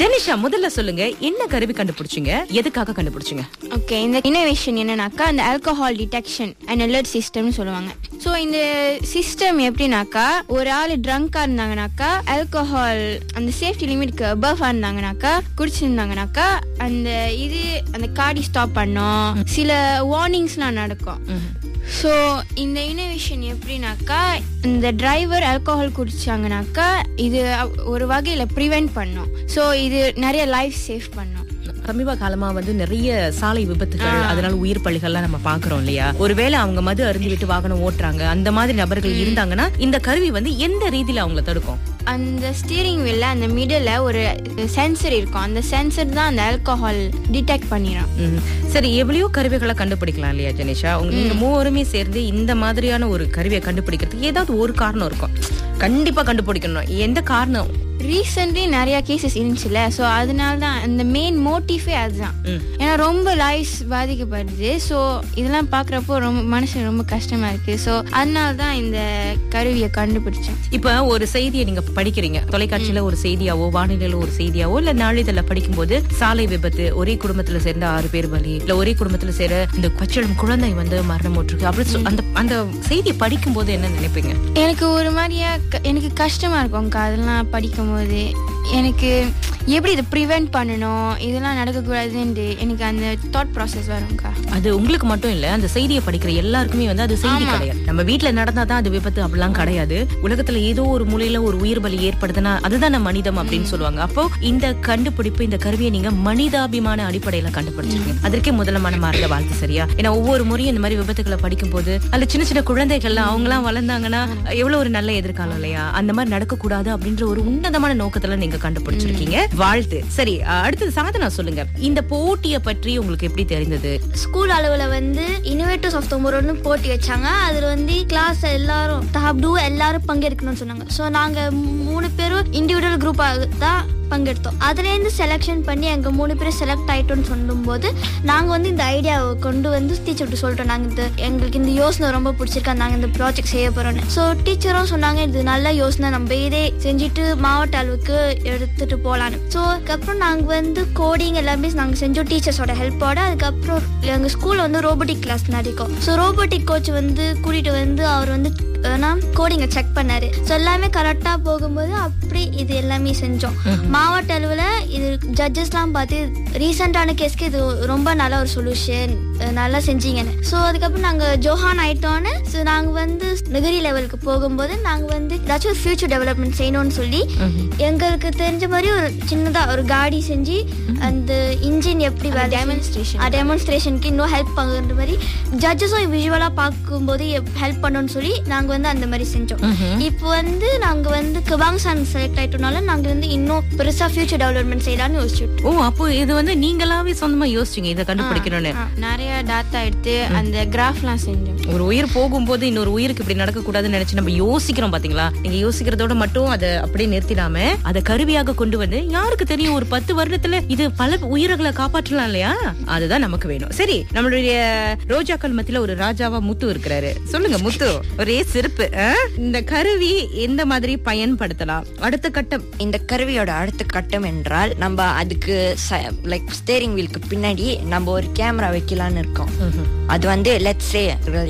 ஜெனிஷா முதல்ல சொல்லுங்க என்ன கருவி கண்டுபிடிச்சீங்க எதுக்காக கண்டுபிடிச்சீங்க ஓகே இந்த இன்னோவேஷன் என்னன்னாக்கா இந்த ஆல்கஹால் டிடெக்ஷன் அண்ட் அலர்ட் சிஸ்டம்னு சொல்லுவாங்க ஸோ இந்த சிஸ்டம் எப்படின்னாக்கா ஒரு ஆள் ட்ரங்காக இருந்தாங்கனாக்கா ஆல்கஹால் அந்த சேஃப்டி லிமிட்க்கு அபவ் இருந்தாங்கனாக்கா குடிச்சிருந்தாங்கனாக்கா அந்த இது அந்த காடி ஸ்டாப் பண்ணும் சில வார்னிங்ஸ்லாம் நடக்கும் ஸோ இந்த இன்னோவேஷன் எப்படின்னாக்கா இந்த டிரைவர் ஆல்கஹால் குடிச்சாங்கனாக்கா இது ஒரு வகையில் ப்ரிவென்ட் பண்ணும் ஸோ இது நிறைய லைஃப் சேவ் பண்ணும் சமீப காலமா வந்து நிறைய சாலை விபத்துகள் அதனால உயிர் பலிகள்லாம் நம்ம பாக்குறோம் இல்லையா ஒருவேளை அவங்க மது அருந்தி விட்டு வாகனம் ஓட்டுறாங்க அந்த மாதிரி நபர்கள் இருந்தாங்கன்னா இந்த கருவி வந்து எந்த ரீதியில அவங்கள தடுக்கும் அந்த ஸ்டீரிங் வீல்ல அந்த மிடில் ஒரு சென்சர் இருக்கும் அந்த சென்சர் தான் அந்த ஆல்கஹால் டிடெக்ட் பண்ணிடும் ம். சரி எவ்வளவோ கருவிகளை கண்டுபிடிக்கலாம் இல்லையா ஜெனிஷா உங்க நீங்க மூவருமே சேர்ந்து இந்த மாதிரியான ஒரு கருவியை கண்டுபிடிக்கிறதுக்கு ஏதாவது ஒரு காரணம் இருக்கும் கண்டிப்பா கண்டுபிடிக்கணும் எந்த காரணம் ரீசெண்ட்லி நிறைய கேசஸ் இருந்துச்சுல ஸோ அதனால தான் அந்த மெயின் மோட்டிஃபே அதுதான் ம். ஏன்னா ரொம்ப லைஃப்ஸ் பாதிக்கப்படுது ஸோ இதெல்லாம் பார்க்குறப்போ ரொம்ப மனசு ரொம்ப கஷ்டமா இருக்கு ஸோ அதனால தான் இந்த கருவியை கண்டுபிடிச்சோம் இப்ப ஒரு செய்தியை நீங்க படிக்கிறீங்க தொலைக்காட்சியில ஒரு செய்தியாவோ வானிலையில ஒரு செய்தியாவோ இல்ல நாளிதழ படிக்கும்போது சாலை விபத்து ஒரே குடும்பத்துல சேர்ந்த ஆறு பேர் பலி இல்ல ஒரே குடும்பத்துல சேர இந்த பச்சிளம் குழந்தை வந்து மரணம் போட்டிருக்கு அப்படி சொ- அந்த அந்த செய்தியை படிக்கும் போது என்ன நினைப்பீங்க எனக்கு ஒரு மாதிரியா க- எனக்கு கஷ்டமா இருக்கும்க்கா அதெல்லாம் படிக்கும்போது எனக்கு எப்படி இதை ப்ரிவென்ட் பண்ணணும் இதெல்லாம் நடக்கக்கூடாதுன்ட்டு எனக்கு அந்த தாட் ப்ராசஸ் வரும்க்கா அது உங்களுக்கு மட்டும் இல்ல அந்த செய்தியை படிக்கிற எல்லாருக்குமே வந்து அது செய்தி கிடையாது நம்ம வீட்ல நடந்தாதான் அது விபத்து அப்படிலாம் கிடையாது உலகத்துல ஏதோ ஒரு மூலையில ஒரு உயிர் பலி ஏற்படுதுன்னா அதுதான் நம்ம மனிதம் அப்படின்னு சொல்லுவாங்க அப்போ இந்த கண்டுபிடிப்பு இந்த கருவியை நீங்க மனிதாபிமான அடிப்படையில கண்டுபிடிச்சிருக்கீங்க அதற்கே முதல்ல மனமார்ந்த வாழ்த்து சரியா ஏன்னா ஒவ்வொரு முறையும் இந்த மாதிரி விபத்துகளை படிக்கும் போது அதுல சின்ன சின்ன குழந்தைகள்லாம் அவங்க எல்லாம் வளர்ந்தாங்கன்னா எவ்வளவு ஒரு நல்ல எதிர்காலம் இல்லையா அந்த மாதிரி நடக்க கூடாது அப்படின்ற ஒரு உன்னதமான நோக்கத்துல நீங்க கண்டுபிடிச்சிருக்கீங்க வாழ்த்து சரி அடுத்தது சாதனா சொல்லுங்க இந்த போட்டியை பற்றி உங்களுக்கு எப்படி தெரிந்தது ஸ்கூல் அளவுல வந்து இன்னோவேட்டர்ஸ் ஆஃப் தொம்பரோன்னு போட்டி வச்சாங்க அதுல வந்து கிளாஸ் எல்லாரும் தாப்டு எல்லாரும் பங்கெடுக்கணும்னு சொன்னாங்க ஸோ நாங்க மூணு பேரும் இண்டிவிஜுவல் குரூப்பாக தான் பங்கெடுத்தோம் அதுலேருந்து செலெக்ஷன் பண்ணி எங்க மூணு பேரும் செலக்ட் ஆயிட்டோம்னு சொல்லும்போது நாங்க வந்து இந்த ஐடியாவை கொண்டு வந்து டீச்சர்கிட்ட சொல்லிட்டோம் நாங்க இந்த எங்களுக்கு இந்த யோசனை ரொம்ப பிடிச்சிருக்கா நாங்க இந்த ப்ராஜெக்ட் செய்ய போறோம்னு ஸோ டீச்சரும் சொன்னாங்க இது நல்ல யோசனை நம்ம இதே செஞ்சுட்டு மாவட்ட அளவுக்கு எடுத்துட்டு போகலான்னு ஸோ அதுக்கப்புறம் நாங்க வந்து கோடிங் எல்லாமே நாங்க செஞ்சோம் டீச்சர்ஸோட ஹெல்ப்போட அதுக்கப்புறம் எங்க ஸ்கூல்ல வந்து ரோபோட்டிக் கிளாஸ் நடக்கும் ஸோ ரோபோட்டிக் கோச் வந்து கூட்டிட்டு வந்து அவர் வந்து கோடிங்கை செக் பண்ணாரு ஸோ எல்லாமே கரெக்டாக போகும்போது அப்படி இது எல்லாமே செஞ்சோம் மாவட்ட அளவில் இது ஜட்ஜஸ்லாம் பார்த்து ரீசெண்டான கேஸ்க்கு இது ரொம்ப நல்ல ஒரு சொல்யூஷன் நல்லா செஞ்சீங்கன்னு ஸோ அதுக்கப்புறம் நாங்கள் ஜோஹான் ஆயிட்டோன்னு ஸோ நாங்கள் வந்து நகரி லெவலுக்கு போகும்போது நாங்கள் வந்து ஏதாச்சும் ஒரு ஃபியூச்சர் டெவலப்மெண்ட் செய்யணும்னு சொல்லி எங்களுக்கு தெரிஞ்ச மாதிரி ஒரு சின்னதாக ஒரு காடி செஞ்சு அந்த இன்ஜின் எப்படி demonstration. டெமான்ஸ்ட்ரேஷனுக்கு இன்னும் ஹெல்ப் பண்ணுற மாதிரி ஜட்ஜஸும் விஷுவலாக பார்க்கும்போது ஹெல்ப் பண்ணணும்னு சொல்லி நாங்கள் வந்து அந்த மாதிரி செஞ்சோம் இப்போ வந்து நாங்கள் வந்து கபாங் சாங் செலக்ட் ஆயிட்டோம்னால நாங்கள் வந்து இன்னும் பெருசாக ஃபியூச்சர் டெவலப்மெண்ட் செய்யலாம்னு யோசிச்சுட்டு ஓ அப்போ இது வந்து நீங்களாவே சொந்தமா யோசிச்சீங்க இதை கண்டுபிடிக்கணும்னு நிறைய டாட்டா எடுத்து அந்த கிராஃப்லாம் செஞ்சோம் ஒரு உயிர் போகும்போது இன்னொரு உயிருக்கு இப்படி நடக்க கூடாதுன்னு நினைச்சு நம்ம யோசிக்கிறோம் பாத்தீங்களா நீங்க யோசிக்கிறதோட மட்டும் அதை அப்படியே நிறுத்திடாம அதை கருவியாக கொண்டு வந்து யாருக்கு தெரியும் ஒரு பத்து வருடத்துல இது பல உயிர்களை காப்பாற்றலாம் இல்லையா அதுதான் நமக்கு வேணும் சரி நம்மளுடைய ரோஜாக்கள் மத்தியில ஒரு ராஜாவா முத்து இருக்கிறாரு சொல்லுங்க முத்து ஒரே சிறப்பு ஆ? இந்த கருவி எந்த மாதிரி பயன்படுத்தலாம் அடுத்த கட்டம் இந்த கருவியோட அடுத்த கட்டம் என்றால் நம்ம அதுக்கு லைக் ஸ்டேரிங் வீலுக்கு பின்னாடி நம்ம ஒரு கேமரா வைக்கலாம்னு இருக்கோம் அது வந்து லெட்ஸ் சே